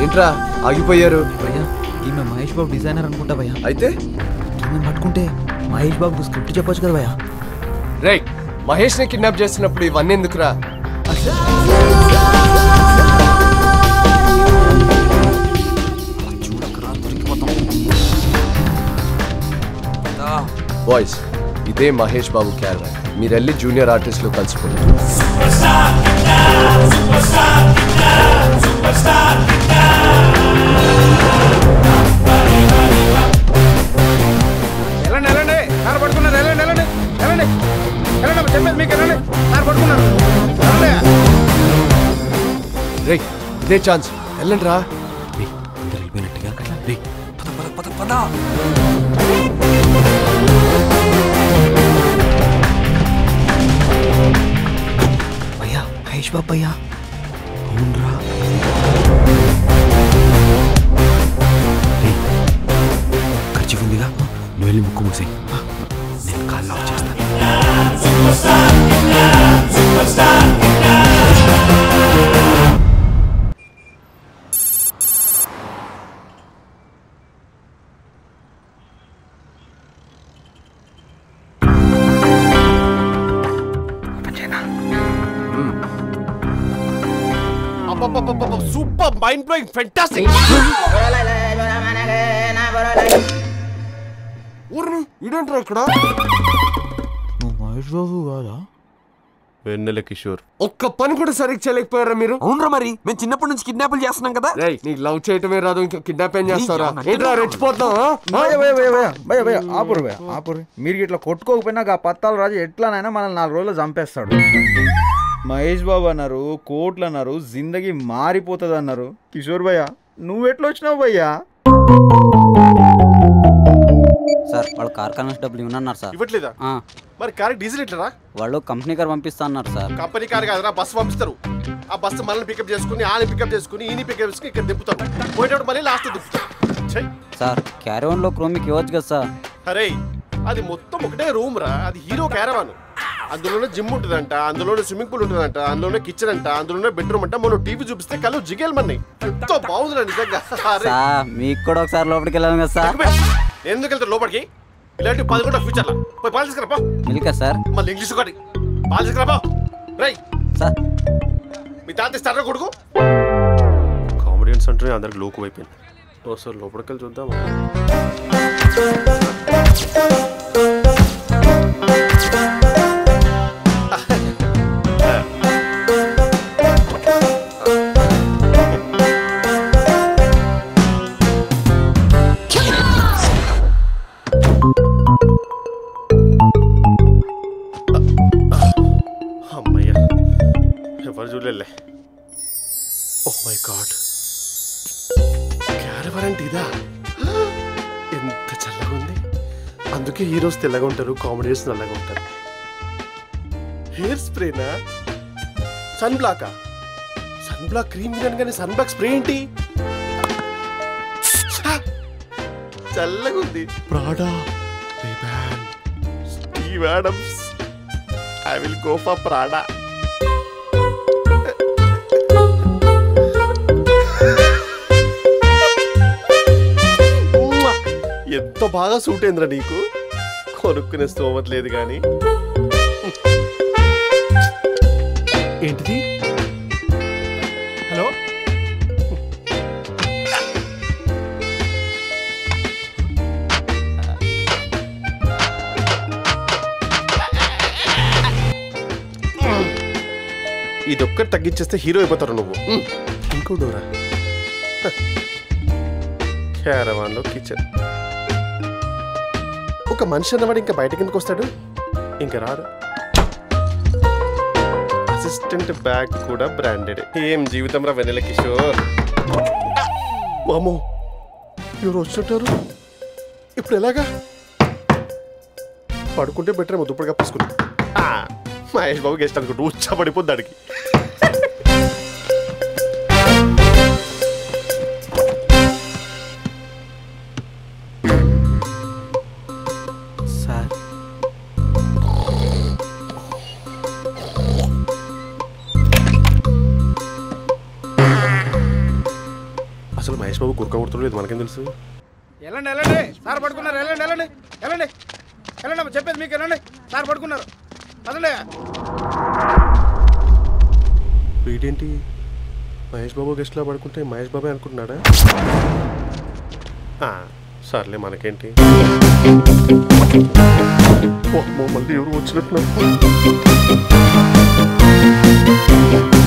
ఏంట్రా ఆగిపోయారు భయ్యా ఈమె మహేష్ బాబు డిజైనర్ అనుకుంటా భయ్యా అయితే ఈమె పట్టుకుంటే మహేష్ బాబుకు స్క్రిప్ట్ చెప్పొచ్చు కదా భయ్యా రేయ్ మహేష్ ని కిడ్నాప్ చేసినప్పుడు ఇవన్నీ ఎందుకురా బాయ్స్ ఇదే మహేష్ బాబు క్యారవన్ మీరు వెళ్ళి జూనియర్ ఆర్టిస్టులు కలిసిపోండి వెళ్ళండి వెళ్ళండి కారు పడుకున్నారు వెళ్ళండి వెళ్ళండి వెళ్ళండి వెళ్ళండి అమ్మ, చెప్పేది మీకు వెళ్ళండి కారు పడుకున్నారు వెళ్ళండి రేయ్ ఇదే ఛాన్స్ వెళ్ళండి రా వెళ్ళిపోయినట్టుగా పద పద పద పద భయ్యా మహేష్ బాబు భయ్యా అవునరా ఖర్చు ఉందిగా నువ్వు వెళ్ళి ముక్కు మూసేయి నేను కాళ్ళు ఆఫ్ చేస్తాను సూపర్ మైండ్ బ్లోయింగ్ ఫెంటాస్టిక్ ఊరు ఇదేంట్రా ఇక్కడ నువ్వు మహేష్ బాబు కాదా వెన్నెల కిషోర్ ఒక్క పని కూడా సరిగ్గా చేయలేకపోయారా మీరు అవునరా మరి మేము చిన్నప్పటి నుంచి కిడ్నాపులు చేస్తున్నాం కదా రేయ్ నీకు లవ్ చేయటమే రాదు ఇంకా కిడ్నాప్ ఏం చేస్తారా ఏంట్రా రెచ్చిపోతాం భయ భయ భయ భయ భయ భయ ఆపురు భయ ఆపురు మీరు ఇట్లా కొట్టుకోకపోయినా ఆ పత్తాల రాజు ఎట్లానైనా మనల్ని నాలుగు రోజులు చంపేస్తాడు మహేష్ బాబు అన్నారు కోట్లు అన్నారు జిందగీ మారిపోతుంది అన్నారు కిషోర్ భయ్య నువ్వు ఎట్లా వచ్చినావు భయ్యా సార్ వాళ్ళు కార్ కనెక్ట్ డబ్బులు ఇవ్వనన్నారు సార్ ఇవ్వట్లేదా ఆ, మరి కార్ డీజిల్ ఎట్లరా వాళ్ళు కంపెనీ కార్ పంపిస్తా అన్నారు సార్ కంపెనీ కార్ కాదురా బస్సు పంపిస్తారు ఆ బస్సు మనల్ని పికప్ చేసుకుని ఆని పికప్ చేసుకుని ఈని పికప్ చేసుకుని ఇక్కడ దింపుతాం పోయేటప్పుడు మళ్ళీ లాస్ట్ దింపుతాం ఛై, సార్ క్యారీ లో క్రోమ్ మీకు ఇవ్వచ్చు కదా సార్ అరే అది మొత్తం ఒకటే రూమ్ రా అది హీరో క్యారవాన్ అందులోనే జిమ్ ఉంటుందంట అందులోనే స్విమ్మింగ్ పూల్ ఉంటుందంట అందులోనే కిచెన్ అంట అందులోనే బెడ్రూమ్ అంట మనం టీవీ చూపిస్తే కళ్ళు జిగేలు మన్నాయి ఎంతో బాగుందిరా నిజంగా అరే సార్ మీకు కూడా ఒకసారి లోపలికి వెళ్ళాను కదా సార్ ఎందుకు వెళ్తారు లోపలికి ఇలాంటి పది కూడా ఫ్యూచర్ లో పోయి పాలు తీసుకురా పో మిల్కా సార్ మళ్ళీ ఇంగ్లీష్ ఒకటి పాలు తీసుకురా పో రై సార్ మీ తాత ఇస్తారా కొడుకు కామెడియన్స్ అంటే అందరికి లోకు అయిపోయింది ఒకసారి లోపలికి వెళ్ళి చూద్దామా అమ్మయ్యా ఎవరు చూడలే ఓ మై గాడ్ క్యారవర్ అంటే ఇదా ఎంత చల్లగా ఉంది అందుకే హీరోస్ తెల్లగా ఉంటారు కామెడీస్ నల్లగా ఉంటారు హెయిర్ స్ప్రేనా సన్ బ్లాకా సన్ బ్లాక్ క్రీమ్ తినాను కానీ సన్ బ్లాక్ స్ప్రే ఏంటి ఛా! చల్లగా ఉంది Prada Ray-Ban Steve Adams I will go for Prada ఉమ్మా! ఎంత బాగా సూట్ అయిందిరా నీకు కొనుక్కునే స్తోమత లేదు కానీ ఏంటిది హలో ఇదొక్కటి తగ్గించేస్తే హీరో అయిపోతారు నువ్వు ఉమ్. ఇంకో డోరా క్యారవాన్లో కిచెన్ ఒక మనిషి అన్నవాడు ఇంకా బయట కిందకు వస్తాడు ఇంకా రాడు అసిస్టెంట్ బ్యాగ్ కూడా బ్రాండెడ్ ఏం జీవితం రా వెన్నెల కిషోర్ మామో ఎవరు వచ్చినట్టారు ఇప్పుడు ఎలాగా పడుకుంటే బెటర్ ఏమో దుప్పటి కప్పేసుకుని మహేష్ బాబు గెస్ట్ అనుకుంటూ ఉచ్చబడిపోద్ది దాడికి సార్ అసలు మహేష్ బాబు కుక్క కొడుతులేదు మనకేం తెలుసు వెళ్ళండి వెళ్ళండి సార్ పడుకున్నారు వెళ్ళండి వెళ్ళండి వెళ్ళండి వెళ్ళండి అమ్మ, చెప్పేది మీకు వెళ్ళండి సార్ పడుకున్నారు అదండి వీడేంటి మహేష్ బాబు గెస్ట్లా పడుకుంటే మహేష్ బాబే అనుకుంటున్నాడా ఆ, సర్లే మనకేంటి ఓ, మళ్ళీ ఎవరు వచ్చినట్టున్నారు